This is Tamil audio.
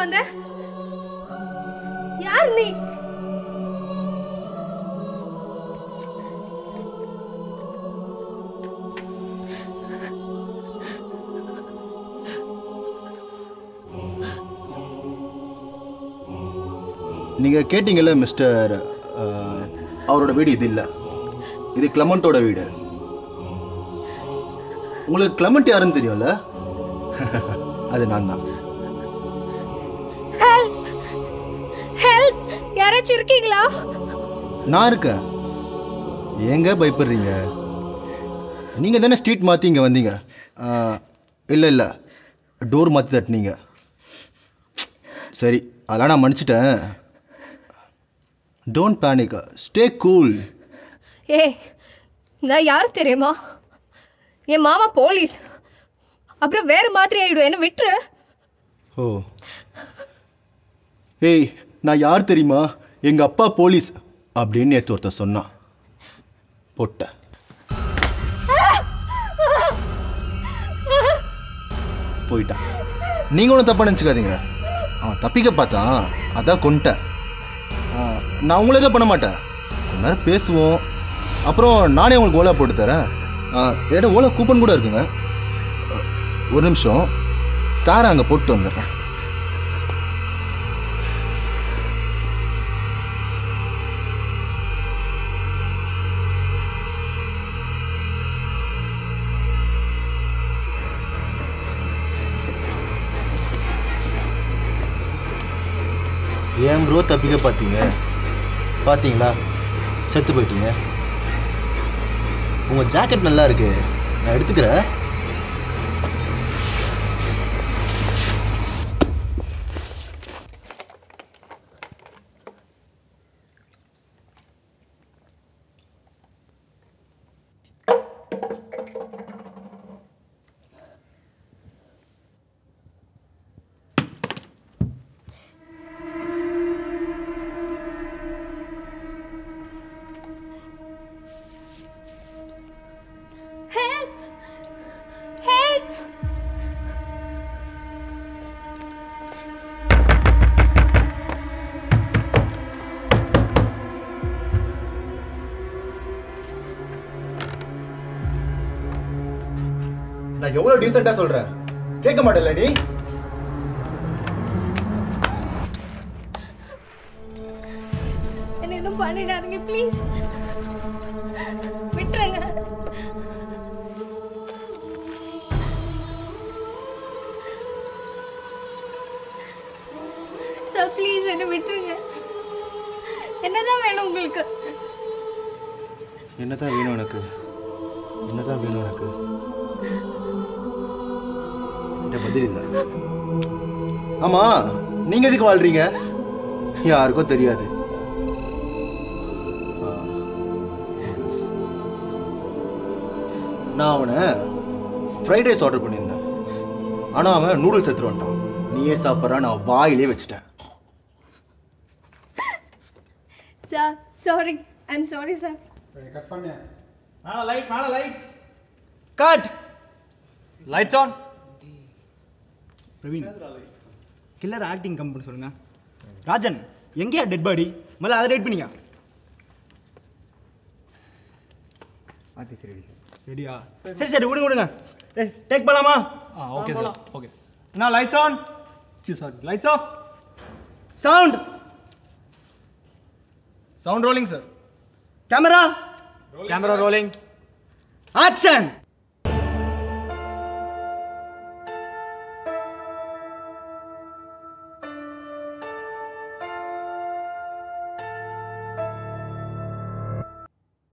வந்த யார் நீ நீங்கள் கேட்டீங்கல்ல மிஸ்டர் அஹ், அவரோட வீடு இது இல்லை இது கிளமண்டோட வீடு உங்களுக்கு கிளமண்ட் யாருன்னு தெரியும்ல அது நான் தான் ஹெல்ப் ஹெல்ப் யாராச்சும் இருக்கீங்களா நான் இருக்கேன் ஏங்க பயப்படுறீங்க நீங்கள் தானே ஸ்ட்ரீட் மாற்றி இங்கே வந்தீங்க இல்லை இல்லை டோர் மாற்றி தட்டினீங்க சரி அதெல்லாம் நான் மன்னிச்சிட்டேன் டோன்ட் பேனிக் ஸ்டே கூல் ஏய் நான் யார் தெரியுமா என் மாமா போலீஸ் அப்புறம் வேற மாதிரி ஆயிடும் என்ன விட்டுரு ஓ ஏய் நான் யார் தெரியுமா எங்கள் அப்பா போலீஸ் அப்படின்னு நேற்று ஒருத்தன் சொன்னான் பொட்ட போயிட்டான் நீங்கள் ஒன்றும் தப்பாக நினச்சிக்காதீங்க அவன் தப்பிக்க பார்த்தான் அதான் கொண்டுட்டேன் ஆ, நான் உங்களே தான் பண்ண மாட்டேன் கொஞ்ச நேரம் பேசுவோம் அப்புறம் நானே உங்களுக்கு ஓலா போட்டு தரேன் என்கிட்ட ஓலா கூப்பன் கூட இருக்குங்க ஆ, ஒரு நிமிஷம் சாரை அங்கே போட்டு வந்துடுறேன் ஏன் ப்ரோ தப்பிக்க பார்த்தீங்க பார்த்தீங்களா செத்து போயிட்டீங்க உங்கள் ஜாக்கெட் நல்லா இருக்கு நான் எடுத்துக்கிறேன் ஹெல்ப் ஹெல்ப் நான் எவ்வளோ டீசெண்டாக சொல்கிறேன் கேட்க மாட்டேல்ல நீ என்ன எதுவும் பண்ணிடாதீங்க ப்ளீஸ் விட்டுருங்க சார் ப்ளீஸ் என்ன விட்டுருங்க என்னதான் வேணும் உங்களுக்கு என்னதான் வேணும் எனக்கு என்னதான் வேணும் எனக்கு என்கிட்ட பதில் இல்லை ஆமா நீங்க எதுக்கு வாழ்றீங்க யாருக்கும் தெரியாது ஆ, noodles. நான் அவனை ஃப்ரைட் ரைஸ் ஆர்டர் பண்ணியிருந்தேன் ஆனால் அவன் நூடுல்ஸ் எடுத்துட்டு வந்துட்டான் நீயே சாப்பிட்றான் நான் வாயிலே வச்சுட்டேன் sir sorry I'm sorry sir cut பண்ணு மேலே லைட் மேலே light cut lights on Praveen killer acting company சொல்லுங்க ராஜன் எங்கேயா டெட் பாடி முதல்ல அதை ரைட் பண்ணிங்க ஆர்டிஸ்ட் ரெடி ரெடியா சரி சரி விடுங்க விடுங்க டேக் பண்ணலாமா ஆ ஓகே சார் ஓகே நான் லைட்ஸ் ஆன் சி sorry lights off sound sound rolling sir camera camera rolling action